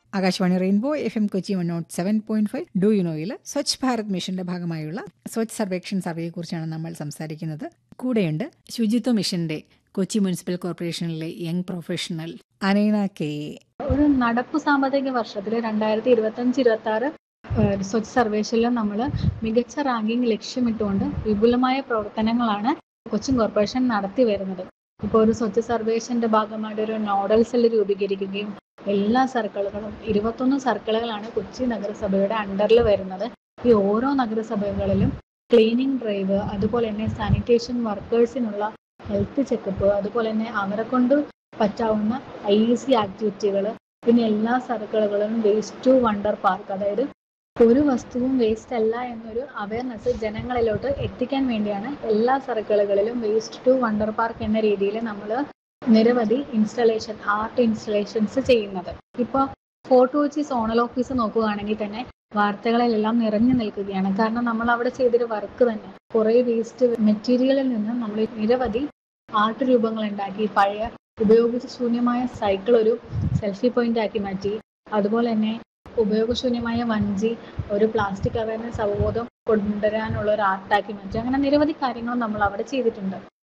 Akashvani rainbow F M Kochi one nought seven point five do യുനോയിൽ സ്വച്ഛ് ഭാരത് മിഷന്റെ ഭാഗമായുള്ള സ്വച്ഛ് സർവേക്ഷൻ സർവേയെക്കുറിച്ചാണ് നമ്മൾ സംസാരിക്കുന്നത് കൂടെയുണ്ട് ശുചിത്വ മിഷന്റെ കൊച്ചി മുനിസിപ്പൽ കോർപ്പറേഷനിലെ young professional Anaina K A ഒരു നടപ്പ് സാമ്പത്തിക വർഷത്തിൽ രണ്ടായിരത്തി ഇരുപത്തഞ്ച് ഇരുപത്തി ആറ് സ്വച്ഛ് സർവേഷനിൽ നമ്മൾ മികച്ച റാങ്കിങ് ലക്ഷ്യമിട്ടുകൊണ്ട് വിപുലമായ പ്രവർത്തനങ്ങളാണ് കൊച്ചിൻ കോർപ്പറേഷൻ നടത്തി വരുന്നത് ഇപ്പോൾ ഒരു സ്വച്ഛ് സർവേഷന്റെ ഭാഗമായിട്ട് ഒരു നോഡൽ സെല്ല് രൂപീകരിക്കുകയും എല്ലാ സർക്കിളുകളും ഇരുപത്തൊന്ന് സർക്കിളുകളാണ് കൊച്ചി നഗരസഭയുടെ അണ്ടറിൽ വരുന്നത് ഈ ഓരോ നഗരസഭകളിലും ക്ലീനിങ് ഡ്രൈവ് അതുപോലെ തന്നെ സാനിറ്റേഷൻ വർക്കേഴ്സിനുള്ള ഹെൽത്ത് ചെക്കപ്പ് അതുപോലെ തന്നെ അവരെ കൊണ്ട് പറ്റാവുന്ന ഐ സി ആക്ടിവിറ്റികൾ പിന്നെ എല്ലാ സർക്കിളുകളിലും വേസ്റ്റ് ടു വണ്ടർ പാർക്ക് അതായത് ഒരു വസ്തുവും വേസ്റ്റ് അല്ല എന്നൊരു അവയർനെസ് ജനങ്ങളിലോട്ട് എത്തിക്കാൻ വേണ്ടിയാണ് എല്ലാ സർക്കിളുകളിലും വേസ്റ്റ് ടു വണ്ടർ പാർക്ക് എന്ന രീതിയിൽ നമ്മൾ നിരവധി ഇൻസ്റ്റലേഷൻ ആർട്ട് ഇൻസ്റ്റലേഷൻസ് ചെയ്യുന്നത് ഇപ്പോൾ ഫോർട്ട് കൊച്ചി സോണൽ ഓഫീസ് നോക്കുകയാണെങ്കിൽ തന്നെ വാർത്തകളിലെല്ലാം നിറഞ്ഞു നിൽക്കുകയാണ് കാരണം നമ്മൾ അവിടെ ചെയ്തൊരു വർക്ക് തന്നെ കുറേ വേസ്റ്റ് മെറ്റീരിയലിൽ നിന്ന് നമ്മൾ നിരവധി ആർട്ട് രൂപങ്ങൾ ഉണ്ടാക്കി പഴയ ഉപയോഗിച്ച് ശൂന്യമായ സൈക്കിൾ ഒരു സെൽഫി പോയിന്റ് ആക്കി മാറ്റി അതുപോലെ തന്നെ ഉപയോഗശൂന്യമായ വഞ്ചി ഒരു പ്ലാസ്റ്റിക് അവയർനെസ് അവബോധം കൊണ്ടുവരാനുള്ള ഒരു ആർട്ടാക്കി മാറ്റി അങ്ങനെ നിരവധി കാര്യങ്ങൾ നമ്മൾ അവിടെ ചെയ്തിട്ടുണ്ട്